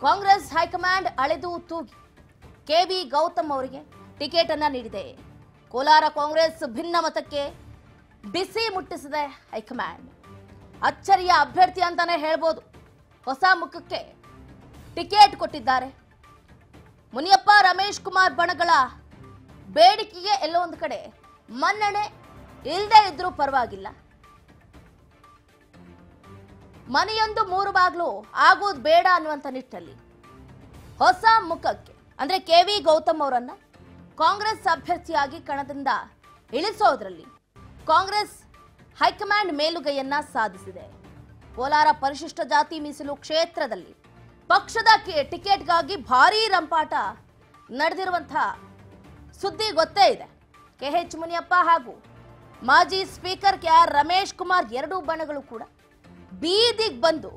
Congress high command ಅಳೆದು ತೂಗಿ KV Gautam ಅವರಿಗೆ ಟಿಕೆಟ್ ಅನ್ನ ನೀಡಿದೆ ಕೋಲಾರ ಕಾಂಗ್ರೆಸ್ ಭಿನ್ನ ಮತಕ್ಕೆ ಬಿಸಿ ಮುಟ್ಟಿಸಿದೆ ಹೈಕಮಾಂಡ್ ಅಚ್ಚರಿಯ ಅಭ್ಯರ್ಥಿ ಅಂತಾನೆ ಹೇಳ್ಬೋದು ಹೊಸ ಮುಖಕ್ಕೆ ಟಿಕೆಟ್ ಕೊಟ್ಟಿದ್ದಾರೆ ಮುನಿಯಪ್ಪ ರಮೇಶ್ ಕುಮಾರ್ ಬಣಗಳ ಬೇಡಿಕೆಗೆ ಎಲ್ಲೋ ಒಂದು ಕಡೆ ಮನ್ನಣೆ ಇಲ್ಲದೆ ಇದ್ರೂ ಪರವಾಗಿಲ್ಲ ಮನೆಯೊಂದು ಮೂರು ಬಾಗ್ಲು ಆಗೋದು ಬೇಡ ಅನ್ನುವಂಥ ನಿಟ್ಟಲ್ಲಿ ಹೊಸ ಮುಖಕ್ಕೆ ಅಂದ್ರೆ ಕೆ ವಿ ಗೌತಮ್ ಅವರನ್ನ ಕಾಂಗ್ರೆಸ್ ಅಭ್ಯರ್ಥಿಯಾಗಿ ಕಣದಿಂದ ಇಳಿಸೋದ್ರಲ್ಲಿ ಕಾಂಗ್ರೆಸ್ ಹೈಕಮಾಂಡ್ ಮೇಲುಗೈಯನ್ನ ಸಾಧಿಸಿದೆ ಕೋಲಾರ ಪರಿಶಿಷ್ಟ ಜಾತಿ ಮೀಸಲು ಕ್ಷೇತ್ರದಲ್ಲಿ ಪಕ್ಷದ ಕೆ- ಟಿಕೆಟ್ಗಾಗಿ ಭಾರೀ ರಂಪಾಟ ನಡೆದಿರುವಂತಹ ಸುದ್ದಿ ಗೊತ್ತೇ ಇದೆ ಕೆ ಎಚ್ ಮುನಿಯಪ್ಪ ಹಾಗೂ ಮಾಜಿ speaker K R Ramesh Kumar ಎರಡೂ ಬಣಗಳು ಕೂಡ ಬೀದಿಗೆ ಬಂದು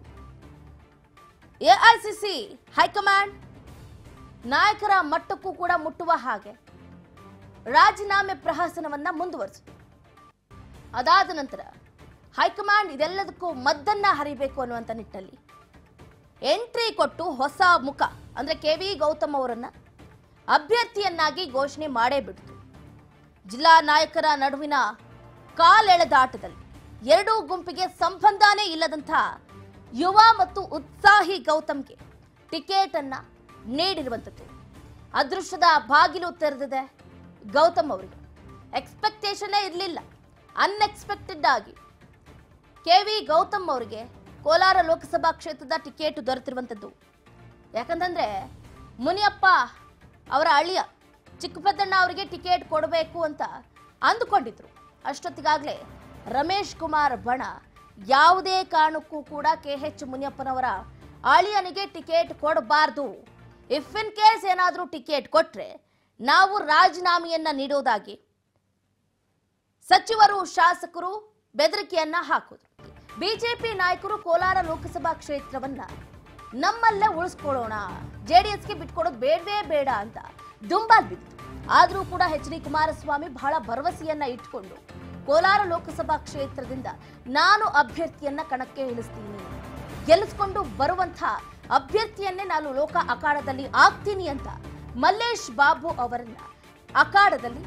ಎಐಸಿಸಿ ಹೈಕಮಾಂಡ್ ನಾಯಕರ ಮಟ್ಟಕ್ಕೂ ಕೂಡ ಮುಟ್ಟುವ ಹಾಗೆ ರಾಜೀನಾಮೆ ಪ್ರಹಸನವನ್ನ ಮುಂದುವರಿಸಿತು ಅದಾದ ನಂತರ ಹೈಕಮಾಂಡ್ ಇದೆಲ್ಲದಕ್ಕೂ ಮದ್ದನ್ನ ಹರಿಬೇಕು ಅನ್ನುವಂಥ ನಿಟ್ಟಲ್ಲಿ ಎಂಟ್ರಿ ಕೊಟ್ಟು ಹೊಸ ಮುಖ ಅಂದ್ರೆ ಕೆ ವಿ ಗೌತಮ್ ಅವರನ್ನ ಅಭ್ಯರ್ಥಿಯನ್ನಾಗಿ ಘೋಷಣೆ ಮಾಡೇ ಬಿಡ್ತು ಜಿಲ್ಲಾ ನಾಯಕರ ನಡುವಿನ ಕಾಲೆಳೆದಾಟದಲ್ಲಿ ಎರಡೂ ಗುಂಪಿಗೆ ಸಂಬಂಧನೇ ಇಲ್ಲದಂಥ ಯುವ ಮತ್ತು ಉತ್ಸಾಹಿ ಗೌತಮ್ಗೆ ಟಿಕೆಟ್ ಅನ್ನ ನೀಡಿರುವಂಥದ್ದು ಅದೃಷ್ಟದ ಬಾಗಿಲು ತೆರೆದಿದೆ ಗೌತಮ್ ಅವರಿಗೆ ಎಕ್ಸ್ಪೆಕ್ಟೇಷನ್ನೇ ಇರಲಿಲ್ಲ ಅನ್ಎಕ್ಸ್ಪೆಕ್ಟೆಡ್ ಆಗಿ ಕೆ ವಿ ಗೌತಮ್ ಅವರಿಗೆ ಕೋಲಾರ ಲೋಕಸಭಾ ಕ್ಷೇತ್ರದ ಟಿಕೆಟ್ ದೊರೆತಿರುವಂಥದ್ದು ಯಾಕಂತಂದ್ರೆ ಮುನಿಯಪ್ಪ ಅವರ ಅಳಿಯ ಚಿಕ್ಕಪೆದ್ದಣ್ಣ ಅವರಿಗೆ ಟಿಕೆಟ್ ಕೊಡಬೇಕು ಅಂತ ಅಂದುಕೊಂಡಿದ್ರು ಅಷ್ಟೊತ್ತಿಗಾಗಲೇ ರಮೇಶ್ ಕುಮಾರ್ ಬಣ ಯಾವುದೇ ಕಾರಣಕ್ಕೂ ಕೂಡ ಕೆ ಎಚ್ ಮುನಿಯಪ್ಪನವರ ಅಳಿಯನಿಗೆ ಟಿಕೆಟ್ ಕೊಡಬಾರ್ದು ಇಫ್ ಇನ್ ಕೇಸ್ ಏನಾದರೂ ಟಿಕೆಟ್ ಕೊಟ್ರೆ ನಾವು ರಾಜೀನಾಮೆಯನ್ನ ನೀಡೋದಾಗಿ ಸಚಿವರು ಶಾಸಕರು ಬೆದರಿಕೆಯನ್ನ ಹಾಕಿದ್ರು ಬಿಜೆಪಿ ನಾಯಕರು ಕೋಲಾರ ಲೋಕಸಭಾ ಕ್ಷೇತ್ರವನ್ನ ನಮ್ಮಲ್ಲೇ ಉಳಿಸ್ಕೊಳ್ಳೋಣ ಜೆಡಿಎಸ್ಗೆ ಬಿಟ್ಕೊಡೋದು ಬೇಡವೇ ಬೇಡ ಅಂತ ದುಂಬಾಲ್ ಬಿತ್ತು ಆದರೂ ಕೂಡ ಎಚ್ ಡಿ ಕುಮಾರಸ್ವಾಮಿ ಬಹಳ ಭರವಸೆಯನ್ನ ಇಟ್ಕೊಂಡು ಕೋಲಾರ ಲೋಕಸಭಾ ಕ್ಷೇತ್ರದಿಂದ ನಾನು ಅಭ್ಯರ್ಥಿಯನ್ನ ಕಣಕ್ಕೆ ಇಳಿಸ್ತೀನಿ ಗೆಲ್ಲಿಸ್ಕೊಂಡು ಬರುವಂಥ ಅಭ್ಯರ್ಥಿಯನ್ನೇ ನಾನು ಲೋಕ ಅಖಾಡದಲ್ಲಿ ಆಗ್ತೀನಿ ಅಂತ ಮಲ್ಲೇಶ್ ಬಾಬು ಅವರನ್ನ ಅಖಾಡದಲ್ಲಿ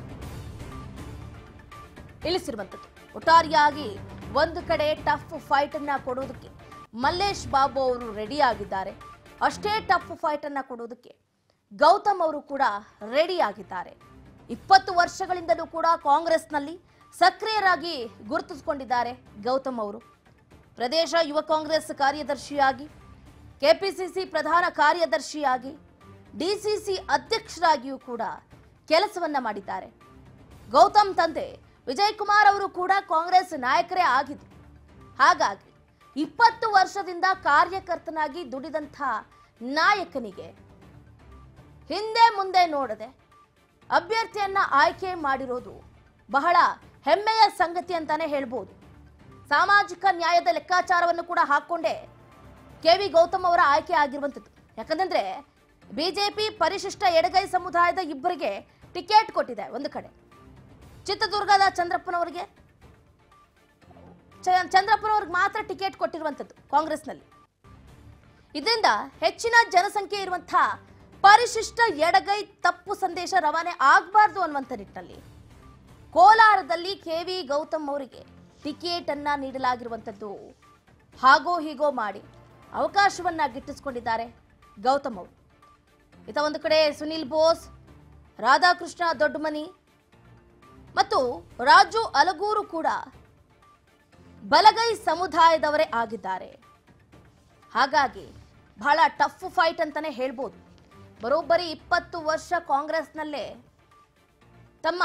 ಇಳಿಸಿರುವಂಥದ್ದು ಒಟ್ಟಾರೆಯಾಗಿ ಒಂದು ಕಡೆ ಟಫ್ ಫೈಟ್ ಅನ್ನ ಕೊಡೋದಕ್ಕೆ ಮಲ್ಲೇಶ್ ಬಾಬು ಅವರು ರೆಡಿ ಆಗಿದ್ದಾರೆ ಅಷ್ಟೇ ಟಫ್ ಫೈಟ್ ಅನ್ನ ಕೊಡೋದಕ್ಕೆ ಗೌತಮ್ ಅವರು ಕೂಡ ರೆಡಿ ಆಗಿದ್ದಾರೆ ಇಪ್ಪತ್ತು ವರ್ಷಗಳಿಂದಲೂ ಕೂಡ ಕಾಂಗ್ರೆಸ್ನಲ್ಲಿ ಸಕ್ರಿಯರಾಗಿ ಗುರುತಿಸಿಕೊಂಡಿದ್ದಾರೆ ಗೌತಮ್ ಅವರು ಪ್ರದೇಶ ಯುವ ಕಾಂಗ್ರೆಸ್ ಕಾರ್ಯದರ್ಶಿಯಾಗಿ ಕೆಪಿಸಿಸಿ ಪ್ರಧಾನ ಕಾರ್ಯದರ್ಶಿಯಾಗಿ ಡಿಸಿಸಿ ಅಧ್ಯಕ್ಷರಾಗಿಯೂ ಕೂಡ ಕೆಲಸವನ್ನ ಮಾಡಿದ್ದಾರೆ ಗೌತಮ್ ತಂದೆ ವಿಜಯ್ ಕುಮಾರ್ ಅವರು ಕೂಡ ಕಾಂಗ್ರೆಸ್ ನಾಯಕರೇ ಆಗಿದ್ರು ಹಾಗಾಗಿ ಇಪ್ಪತ್ತು ವರ್ಷದಿಂದ ಕಾರ್ಯಕರ್ತನಾಗಿ ದುಡಿದಂಥ ನಾಯಕನಿಗೆ ಹಿಂದೆ ಮುಂದೆ ನೋಡದೆ ಅಭ್ಯರ್ಥಿಯನ್ನ ಆಯ್ಕೆ ಮಾಡಿರೋದು ಬಹಳ ಹೆಮ್ಮೆಯ ಸಂಗತಿ ಅಂತಾನೆ ಹೇಳ್ಬೋದು ಸಾಮಾಜಿಕ ನ್ಯಾಯದ ಲೆಕ್ಕಾಚಾರವನ್ನು ಕೂಡ ಹಾಕೊಂಡೇ ಕೆ ವಿ ಗೌತಮ್ ಅವರ ಆಯ್ಕೆ ಆಗಿರುವಂಥದ್ದು ಯಾಕಂತಂದ್ರೆ ಬಿಜೆಪಿ ಪರಿಶಿಷ್ಟ ಎಡಗೈ ಸಮುದಾಯದ ಇಬ್ಬರಿಗೆ ಟಿಕೆಟ್ ಕೊಟ್ಟಿದೆ ಒಂದು ಕಡೆ ಚಿತ್ರದುರ್ಗದ ಚಂದ್ರಪ್ಪನವರಿಗೆ ಚ- ಚಂದ್ರಪ್ಪನವ್ರಿಗೆ ಮಾತ್ರ ಟಿಕೆಟ್ ಕೊಟ್ಟಿರುವಂಥದ್ದು ಕಾಂಗ್ರೆಸ್ನಲ್ಲಿ ಇದರಿಂದ ಹೆಚ್ಚಿನ ಜನಸಂಖ್ಯೆ ಇರುವಂತಹ ಪರಿಶಿಷ್ಟ ಎಡಗೈ ತಪ್ಪು ಸಂದೇಶ ರವಾನೆ ಆಗಬಾರ್ದು ಅನ್ನುವಂಥ ನಿಟ್ಟಿನಲ್ಲಿ ಕೋಲಾರದಲ್ಲಿ ಕೆ ವಿ ಗೌತಮ್ ಅವರಿಗೆ ಟಿಕೆಟ್ ಅನ್ನ ನೀಡಲಾಗಿರುವಂಥದ್ದು ಹಾಗೋ ಹೀಗೋ ಮಾಡಿ ಅವಕಾಶವನ್ನ ಗಿಟ್ಟಿಸಿಕೊಂಡಿದ್ದಾರೆ ಗೌತಮ್ ಅವರು ಇತ ಒಂದು ಕಡೆ ಸುನಿಲ್ ಬೋಸ್ ರಾಧಾಕೃಷ್ಣ ದೊಡ್ಡಮನಿ ಮತ್ತು ರಾಜು ಅಲಗೂರು ಕೂಡ ಬಲಗೈ ಸಮುದಾಯದವರೇ ಆಗಿದ್ದಾರೆ ಹಾಗಾಗಿ ಬಹಳ ಟಫ್ ಫೈಟ್ ಅಂತಾನೆ ಹೇಳ್ಬೋದು ಬರೋಬ್ಬರಿ ಇಪ್ಪತ್ತು ವರ್ಷ ಕಾಂಗ್ರೆಸ್ನಲ್ಲೇ ತಮ್ಮ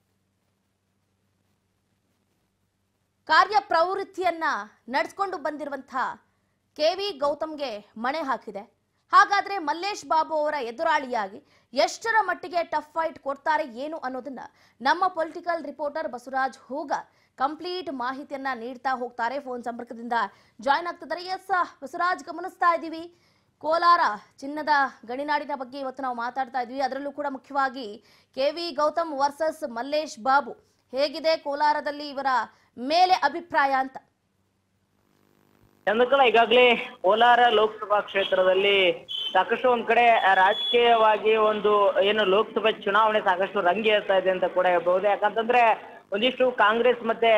ಕಾರ್ಯಪ್ರವೃತ್ತಿಯನ್ನ ನಡೆಸ್ಕೊಂಡು ಬಂದಿರುವಂತಹ ಕೆ ವಿ ಗೌತಮ್ಗೆ ಮಣೆ ಹಾಕಿದೆ ಹಾಗಾದ್ರೆ ಮಲ್ಲೇಶ್ ಬಾಬು ಅವರ ಎದುರಾಳಿಯಾಗಿ ಎಷ್ಟರ ಮಟ್ಟಿಗೆ ಟಫ್ ಫೈಟ್ ಕೊಡ್ತಾರೆ ಏನು ಅನ್ನೋದನ್ನ ನಮ್ಮ ಪೊಲಿಟಿಕಲ್ ರಿಪೋರ್ಟರ್ ಬಸವರಾಜ್ ಹೂಗ ಕಂಪ್ಲೀಟ್ ಮಾಹಿತಿಯನ್ನ ನೀಡ್ತಾ ಹೋಗ್ತಾರೆ ಫೋನ್ ಸಂಪರ್ಕದಿಂದ ಜಾಯ್ನ್ ಆಗ್ತಿದ್ದಾರೆ ಎಸ್ ಬಸವರಾಜ್ ಗಮನಿಸ್ತಾ ಇದ್ದೀವಿ ಕೋಲಾರ ಚಿನ್ನದ ಗಣಿನಾಡಿನ ಬಗ್ಗೆ ಇವತ್ತು ನಾವು ಮಾತಾಡ್ತಾ ಇದ್ವಿ ಅದರಲ್ಲೂ ಕೂಡ ಮುಖ್ಯವಾಗಿ K V Gautam versus Mallesh Babu ಹೇಗಿದೆ ಕೋಲಾರದಲ್ಲಿ ಇವರ ಮೇಲೆ ಅಭಿಪ್ರಾಯ ಅಂತ ಚಂದ್ರಕಲಾ ಈಗಾಗಲೇ ಕೋಲಾರ ಲೋಕಸಭಾ ಕ್ಷೇತ್ರದಲ್ಲಿ ಸಾಕಷ್ಟು ಒಂದ್ ಕಡೆ ರಾಜಕೀಯವಾಗಿ ಒಂದು ಏನು ಲೋಕಸಭೆ ಚುನಾವಣೆ ಸಾಕಷ್ಟು ರಂಗೇರ್ತಾ ಇದೆ ಅಂತ ಕೂಡ ಹೇಳ್ಬಹುದು ಯಾಕಂತಂದ್ರೆ ಒಂದಿಷ್ಟು ಕಾಂಗ್ರೆಸ್ ಮತ್ತೆ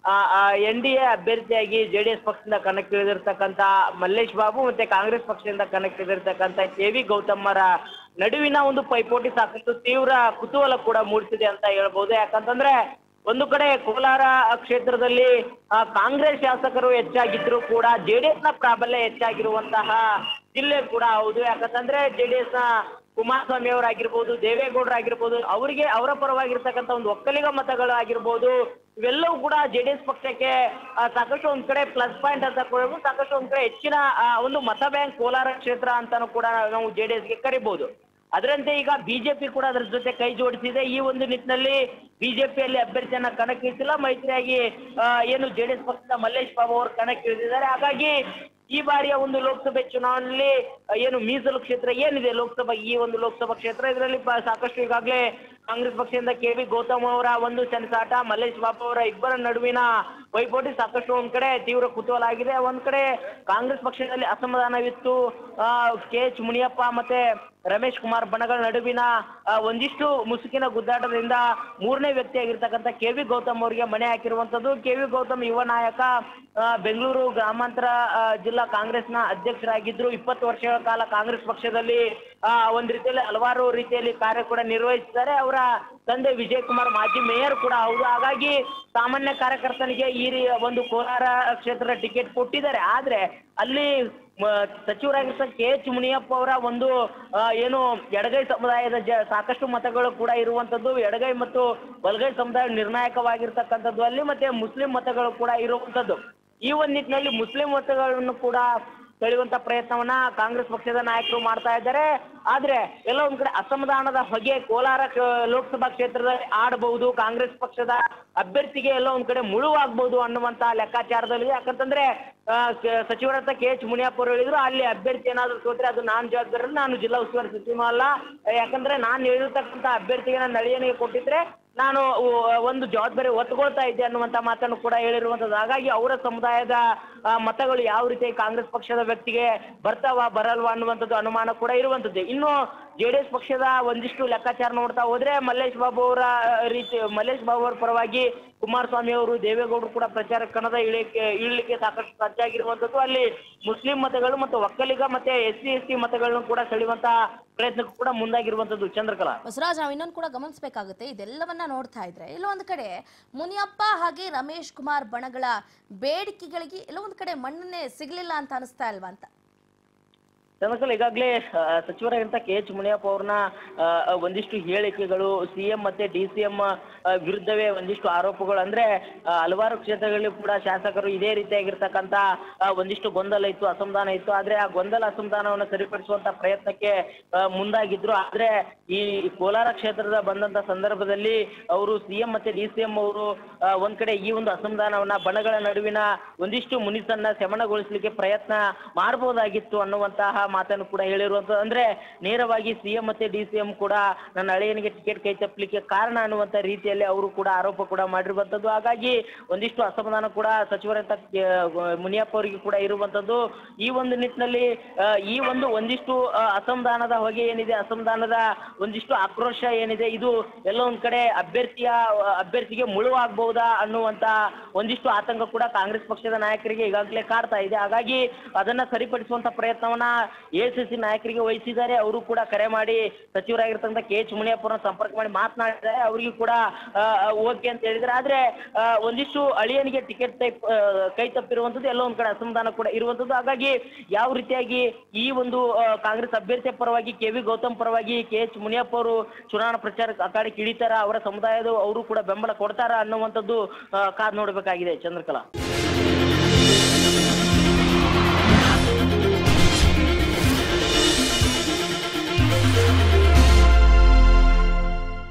ಎನ್ ಡಿ ಎ ಅಭ್ಯರ್ಥಿಯಾಗಿ ಜೆ ಡಿ ಎಸ್ ಪಕ್ಷದಿಂದ ಕಣಕ್ಕಿಳಿದಿರ್ತಕ್ಕಂಥ ಮಲ್ಲೇಶ್ ಬಾಬು ಮತ್ತೆ ಕಾಂಗ್ರೆಸ್ ಪಕ್ಷದಿಂದ ಕಣಕ್ಕಿಳಿದಿರ್ತಕ್ಕಂಥ ಕೆ ವಿ ಗೌತಮರ ನಡುವಿನ ಒಂದು ಪೈಪೋಟಿ ಸಾಕಷ್ಟು ತೀವ್ರ ಕುತೂಹಲ ಕೂಡ ಮೂಡಿಸಿದೆ ಅಂತ ಹೇಳ್ಬೋದು ಯಾಕಂತಂದ್ರೆ ಒಂದು ಕಡೆ ಕೋಲಾರ ಕ್ಷೇತ್ರದಲ್ಲಿ ಆ, ಕಾಂಗ್ರೆಸ್ ಶಾಸಕರು ಹೆಚ್ಚಾಗಿದ್ರು ಕೂಡ ಜೆ ಡಿ ಎಸ್ ನ ಪ್ರಾಬಲ್ಯ ಹೆಚ್ಚಾಗಿರುವಂತಹ ಜಿಲ್ಲೆ ಕೂಡ ಹೌದು ಯಾಕಂತಂದ್ರೆ ಜೆ ಡಿ ಎಸ್ ನ ಕುಮಾರಸ್ವಾಮಿ ಅವರಾಗಿರ್ಬೋದು ದೇವೇಗೌಡರು ಆಗಿರ್ಬೋದು ಅವರಿಗೆ ಅವರ ಪರವಾಗಿರ್ತಕ್ಕಂಥ ಒಂದು ಒಕ್ಕಲಿಗ ಮತಗಳು ಆಗಿರ್ಬೋದು ಇವೆಲ್ಲವೂ ಕೂಡ ಜೆ ಡಿ ಎಸ್ ಪಕ್ಷಕ್ಕೆ ಆ, ಸಾಕಷ್ಟು ಒಂದ್ ಕಡೆ ಪ್ಲಸ್ ಪಾಯಿಂಟ್ ಅಂತ ಕೊಡಬಹುದು ಸಾಕಷ್ಟು ಒಂದ್ ಕಡೆ ಹೆಚ್ಚಿನ ಆ, ಒಂದು ಮತ ಬ್ಯಾಂಕ್ ಕೋಲಾರ ಕ್ಷೇತ್ರ ಅಂತಾನು ಕೂಡ ನಾವು ಜೆ ಡಿ ಎಸ್ಗೆ ಕರಿಬಹುದು ಅದರಂತೆ ಈಗ ಬಿಜೆಪಿ ಕೂಡ ಅದರ ಜೊತೆ ಕೈ ಜೋಡಿಸಿದೆ ಈ ಒಂದು ನಿಟ್ಟಿನಲ್ಲಿ ಬಿಜೆಪಿಯಲ್ಲಿ ಅಭ್ಯರ್ಥಿಯನ್ನ ಕಣಕ್ಕಿಳಿಸಿಲ್ಲ ಮೈತ್ರಿಯಾಗಿ ಆ, ಏನು ಜೆ ಡಿ ಎಸ್ ಪಕ್ಷದ ಮಲ್ಲೇಶ್ ಬಾಬು ಅವರು ಕಣಕ್ಕಿಳಿದಿದ್ದಾರೆ ಹಾಗಾಗಿ ಈ ಬಾರಿಯ ಒಂದು ಲೋಕಸಭೆ ಚುನಾವಣೆಯಲ್ಲಿ ಆ, ಏನು ಮೀಸಲು ಕ್ಷೇತ್ರ ಏನಿದೆ ಲೋಕಸಭಾ ಈ ಒಂದು ಲೋಕಸಭಾ ಕ್ಷೇತ್ರ ಇದರಲ್ಲಿ ಪ- ಸಾಕಷ್ಟು ಈಗಾಗಲೇ ಕಾಂಗ್ರೆಸ್ ಪಕ್ಷದಿಂದ ಕೆ ವಿ ಗೌತಮ್ ಅವರ ಒಂದು ಸೆಣಸಾಟ ಮಲ್ಲೇಶ್ ಬಾಬು ಅವರ ಇಬ್ಬರ ನಡುವಿನ ಪೈಪೋಟಿ ಸಾಕಷ್ಟು ಒಂದ್ ಕಡೆ ತೀವ್ರ ಕುತೂಹಲ ಆಗಿದೆ ಒಂದ್ ಕಡೆ ಕಾಂಗ್ರೆಸ್ ಪಕ್ಷದಲ್ಲಿ ಅಸಮಾಧಾನವಿತ್ತು ಕೆ ಎಚ್ ಮುನಿಯಪ್ಪ ಮತ್ತೆ ರಮೇಶ್ ಕುಮಾರ್ ಬಣಗಳ ನಡುವಿನ ಆ, ಒಂದಿಷ್ಟು ಮುಸುಕಿನ ಗುದ್ದಾಟದಿಂದ ಮೂರನೇ ವ್ಯಕ್ತಿಯಾಗಿರ್ತಕ್ಕಂಥ ಕೆ ವಿ ಗೌತಮ್ ಅವರಿಗೆ ಮಣೆ ಹಾಕಿರುವಂತದ್ದು ಕೆ ವಿ ಗೌತಮ್ ಯುವ ನಾಯಕ ಆ, ಬೆಂಗಳೂರು ಗ್ರಾಮಾಂತರ ಆ, ಜಿಲ್ಲಾ ಕಾಂಗ್ರೆಸ್ನ ಅಧ್ಯಕ್ಷರಾಗಿದ್ರು ಇಪ್ಪತ್ತು ವರ್ಷಗಳ ಕಾಲ ಕಾಂಗ್ರೆಸ್ ಪಕ್ಷದಲ್ಲಿ ಆ, ಒಂದ್ ರೀತಿಯಲ್ಲಿ ಹಲವಾರು ರೀತಿಯಲ್ಲಿ ಕಾರ್ಯ ಕೂಡ ನಿರ್ವಹಿಸಿದ್ದಾರೆ ಅವರ ತಂದೆ ವಿಜಯ್ ಕುಮಾರ್ ಮಾಜಿ ಮೇಯರ್ ಕೂಡ ಹೌದು ಹಾಗಾಗಿ ಸಾಮಾನ್ಯ ಕಾರ್ಯಕರ್ತನಿಗೆ ಈ ರೀ- ಒಂದು ಕೋಲಾರ ಕ್ಷೇತ್ರದ ಟಿಕೆಟ್ ಕೊಟ್ಟಿದ್ದಾರೆ ಆದ್ರೆ ಅಲ್ಲಿ ಮ- ಸಚಿವರಾಗಿರ್ತ ಕೆ ಎಚ್ ಮುನಿಯಪ್ಪ ಅವರ ಒಂದು ಆ, ಏನು ಎಡಗೈ ಸಮುದಾಯದ ಜ ಸಾಕಷ್ಟು ಮತಗಳು ಕೂಡ ಇರುವಂತದ್ದು ಎಡಗೈ ಮತ್ತು ಬಲಗೈ ಸಮುದಾಯ ನಿರ್ಣಾಯಕವಾಗಿರ್ತಕ್ಕಂಥದ್ದು ಅಲ್ಲಿ ಮತ್ತೆ ಮುಸ್ಲಿಂ ಮತಗಳು ಕೂಡ ಇರುವಂತದ್ದು ಈ ಒಂದು ನಿಟ್ಟಿನಲ್ಲಿ ಮುಸ್ಲಿಂ ಮತಗಳನ್ನು ಕೂಡ ಸೆಳೆಯುವಂತ ಪ್ರಯತ್ನವನ್ನ ಕಾಂಗ್ರೆಸ್ ಪಕ್ಷದ ನಾಯಕರು ಮಾಡ್ತಾ ಇದ್ದಾರೆ ಆದ್ರೆ ಎಲ್ಲ ಒಂದ್ ಕಡೆ ಅಸಮಾಧಾನದ ಹೊಗೆ ಕೋಲಾರ ಕ್ಷ- ಲೋಕಸಭಾ ಕ್ಷೇತ್ರದಲ್ಲಿ ಆಡಬಹುದು ಕಾಂಗ್ರೆಸ್ ಪಕ್ಷದ ಅಭ್ಯರ್ಥಿಗೆ ಎಲ್ಲ ಒಂದ್ ಕಡೆ ಮುಳುವಾಗ್ಬಹುದು ಅನ್ನುವಂತ ಲೆಕ್ಕಾಚಾರದಲ್ಲಿ ಯಾಕಂತಂದ್ರೆ ಆ, ಕ- ಸಚಿವರಾದ ಕೆ ಎಚ್ ಮುನಿಯಪ್ಪ ಅವರು ಹೇಳಿದ್ರು ಅಲ್ಲಿ ಅಭ್ಯರ್ಥಿ ಏನಾದ್ರು ಸೋತ್ರೆ ಅದು ನಾನು ಜವಾಬ್ದಾರಿ ಅಲ್ಲ, ನಾನು ಜಿಲ್ಲಾ ಉಸ್ತುವಾರಿ ಸಚಿವನೂ ಅಲ್ಲ ಯಾಕಂದ್ರೆ ನಾನು ಹೇಳಿರ್ತಕ್ಕಂಥ ಅಭ್ಯರ್ಥಿಗೆ ನಾನು ನಳಿಯನಿಗೆ ಕೊಟ್ಟಿದ್ರೆ ನಾನು ಉ- ಒಂದು ಜವಾಬ್ದಾರಿ ಒತ್ತುಕೊಳ್ತಾ ಇದ್ದೆ ಅನ್ನುವಂತ ಮಾತನ್ನು ಕೂಡ ಹೇಳಿರುವಂತದ್ದು ಹಾಗಾಗಿ ಅವರ ಸಮುದಾಯದ ಆ, ಮತಗಳು ಯಾವ ರೀತಿ ಕಾಂಗ್ರೆಸ್ ಪಕ್ಷದ ವ್ಯಕ್ತಿಗೆ ಬರ್ತಾವ ಬರಲ್ವಾ ಅನ್ನುವಂಥದ್ದು ಅನುಮಾನ ಕೂಡ ಇರುವಂತದ್ದು ಇನ್ನು ಜೆ ಡಿ ಎಸ್ ಪಕ್ಷದ ಒಂದಿಷ್ಟು ಲೆಕ್ಕಾಚಾರ ನೋಡ್ತಾ ಹೋದ್ರೆ ಮಲ್ಲೇಶ್ ಬಾಬು ಅವರ ಆ, ರೀತಿ ಮಲ್ಲೇಶ್ ಬಾಬು ಅವರ ಪರವಾಗಿ ಕುಮಾರಸ್ವಾಮಿ ಅವರು ದೇವೇಗೌಡರು ಕೂಡ ಪ್ರಚಾರ ಕಣದ ಇಳಿಕೆ ಇಳಿಲಿಕ್ಕೆ ಸಾಕಷ್ಟು ಸಜ್ಜಾಗಿರುವಂತದ್ದು ಅಲ್ಲಿ ಮುಸ್ಲಿಂ ಮತಗಳು ಮತ್ತು ಒಕ್ಕಲಿಗ ಮತ್ತೆ ಎಸ್ ಸಿ ಎಸ್ ಟಿ ಮತಗಳನ್ನು ಕೂಡ ಸೆಳೆಯುವಂತ ಪ್ರಯತ್ನಕ್ಕೂ ಕೂಡ ಮುಂದಾಗಿರುವಂತದ್ದು ಚಂದ್ರಕಲಾ ಬಸವರಾಜ್ ನಾವು ಇನ್ನೊಂದು ಕೂಡ ಗಮನಿಸಬೇಕಾಗುತ್ತೆ ಇದೆಲ್ಲವನ್ನ ನೋಡ್ತಾ ಇದ್ರೆ ಎಲ್ಲೋ ಒಂದು ಕಡೆ ಮುನಿಯಪ್ಪ ಹಾಗೆ ರಮೇಶ್ ಕುಮಾರ್ ಬಣಗಳ ಬೇಡಿಕೆಗಳಿಗೆ ಎಲ್ಲೋ ಒಂದು ಕಡೆ ಮಣ್ಣನ್ನೇ ಸಿಗ್ಲಿಲ್ಲ ಅಂತ ಅನಿಸ್ತಾ ಇಲ್ವಾ ಅಂತ ಚಂದ್ರಕಲಾ ಈಗಾಗಲೇ ಸಚಿವರಾಗಿರ್ತ ಕೆ ಎಚ್ ಮುನಿಯಪ್ಪ ಅವ್ರನ್ನ ಆ, ಒಂದಿಷ್ಟು ಹೇಳಿಕೆಗಳು ಸಿ ಎಂ ಮತ್ತೆ ಡಿ ಸಿ ಎಂ ವಿರುದ್ಧವೇ ಒಂದಿಷ್ಟು ಆರೋಪಗಳು ಅಂದ್ರೆ ಆ, ಹಲವಾರು ಕ್ಷೇತ್ರಗಳಲ್ಲಿ ಕೂಡ ಶಾಸಕರು ಇದೇ ರೀತಿಯಾಗಿರ್ತಕ್ಕಂಥ ಆ, ಒಂದಿಷ್ಟು ಗೊಂದಲ ಇತ್ತು ಅಸಮಾಧಾನ ಇತ್ತು ಆದ್ರೆ ಆ ಗೊಂದಲ ಅಸಮಾಧಾನವನ್ನು ಸರಿಪಡಿಸುವಂತ ಪ್ರಯತ್ನಕ್ಕೆ ಆ, ಮುಂದಾಗಿದ್ರು ಆದ್ರೆ ಈ ಕೋಲಾರ ಕ್ಷೇತ್ರದ ಬಂದಂತ ಸಂದರ್ಭದಲ್ಲಿ ಅವರು ಸಿ ಎಂ ಮತ್ತೆ ಡಿ ಸಿ ಎಂ ಅವರು ಆ, ಒಂದ್ ಕಡೆ ಈ ಒಂದು ಅಸಮಾಧಾನವನ್ನ ಬಣಗಳ ನಡುವಿನ ಒಂದಿಷ್ಟು ಮುನಿಸನ್ನ ಶಮನಗೊಳಿಸಲಿಕ್ಕೆ ಪ್ರಯತ್ನ ಮಾಡಬಹುದಾಗಿತ್ತು ಅನ್ನುವಂತಹ ಮಾತನ್ನು ಕೂಡ ಹೇಳಿರುವಂತ ಅಂದ್ರೆ ನೇರವಾಗಿ ಸಿಎಂ ಮತ್ತೆ ಡಿ ಸಿ ಎಂ ಕೂಡ ನನ್ನ ಅಳಿಯನಿಗೆ ಟಿಕೆಟ್ ಕೈ ತಪ್ಪಲಿಕ್ಕೆ ಕಾರಣ ಅನ್ನುವಂತ ರೀತಿಯಲ್ಲಿ ಅವರು ಕೂಡ ಆರೋಪ ಕೂಡ ಮಾಡಿರುವಂತದ್ದು ಹಾಗಾಗಿ ಒಂದಿಷ್ಟು ಅಸಮಾಧಾನ ಕೂಡ ಸಚಿವರಂತ ಮುನಿಯಪ್ಪ ಅವರಿಗೆ ಕೂಡ ಇರುವಂತದ್ದು ಈ ಒಂದು ನಿಟ್ಟಿನಲ್ಲಿ ಆ, ಈ ಒಂದು ಒಂದಿಷ್ಟು ಆ, ಅಸಮಾಧಾನದ ಹೊಗೆ ಏನಿದೆ ಅಸಮಾಧಾನದ ಒಂದಿಷ್ಟು ಆಕ್ರೋಶ ಏನಿದೆ ಇದು ಎಲ್ಲ ಒಂದ್ ಕಡೆ ಅಭ್ಯರ್ಥಿಯ ಅಭ್ಯರ್ಥಿಗೆ ಮುಳುವಾಗಬಹುದಾ ಅನ್ನುವಂತ ಒಂದಿಷ್ಟು ಆತಂಕ ಕೂಡ ಕಾಂಗ್ರೆಸ್ ಪಕ್ಷದ ನಾಯಕರಿಗೆ ಈಗಾಗಲೇ ಕಾಡ್ತಾ ಇದೆ ಹಾಗಾಗಿ ಅದನ್ನ ಸರಿಪಡಿಸುವಂತ ಪ್ರಯತ್ನವನ್ನ ಎ ಸಿ ಸಿ ನಾಯಕರಿಗೆ ವಹಿಸಿದ್ದಾರೆ ಅವರು ಕೂಡ ಕರೆ ಮಾಡಿ ಸಚಿವರಾಗಿರ್ತಕ್ಕಂಥ ಕೆ ಎಚ್ ಮುನಿಯಪ್ಪರನ್ನ ಸಂಪರ್ಕ ಮಾಡಿ ಮಾತನಾಡಿದ್ದಾರೆ ಅವರಿಗೂ ಕೂಡ ಓಕೆ ಅಂತ ಹೇಳಿದ್ರೆ ಆದ್ರೆ ಆ, ಒಂದಿಷ್ಟು ಅಳಿಯನಿಗೆ ಟಿಕೆಟ್ ಟೈಪ್ ಕೈ ತಪ್ಪಿರುವಂತದ್ದು ಎಲ್ಲ ಒಂದ್ ಕಡೆ ಅಸಮಾಧಾನ ಕೂಡ ಇರುವಂತದ್ದು ಹಾಗಾಗಿ ಯಾವ ರೀತಿಯಾಗಿ ಈ ಒಂದು ಆ, ಕಾಂಗ್ರೆಸ್ ಅಭ್ಯರ್ಥಿಯ ಪರವಾಗಿ ಕೆ ವಿ ಗೌತಮ್ ಪರವಾಗಿ ಕೆ ಎಚ್ ಮುನಿಯಪ್ಪ ಅವರು ಚುನಾವಣಾ ಪ್ರಚಾರಕ್ಕೆ ಅಖಾಡಕ್ಕೆ ಇಳಿತಾರ ಅವರ ಸಮುದಾಯದ ಅವರು ಕೂಡ ಬೆಂಬಲ ಕೊಡ್ತಾರ ಅನ್ನುವಂಥದ್ದು ಆ, ಕಾದ್ ನೋಡ್ಬೇಕಾಗಿದೆ ಚಂದ್ರಕಲಾ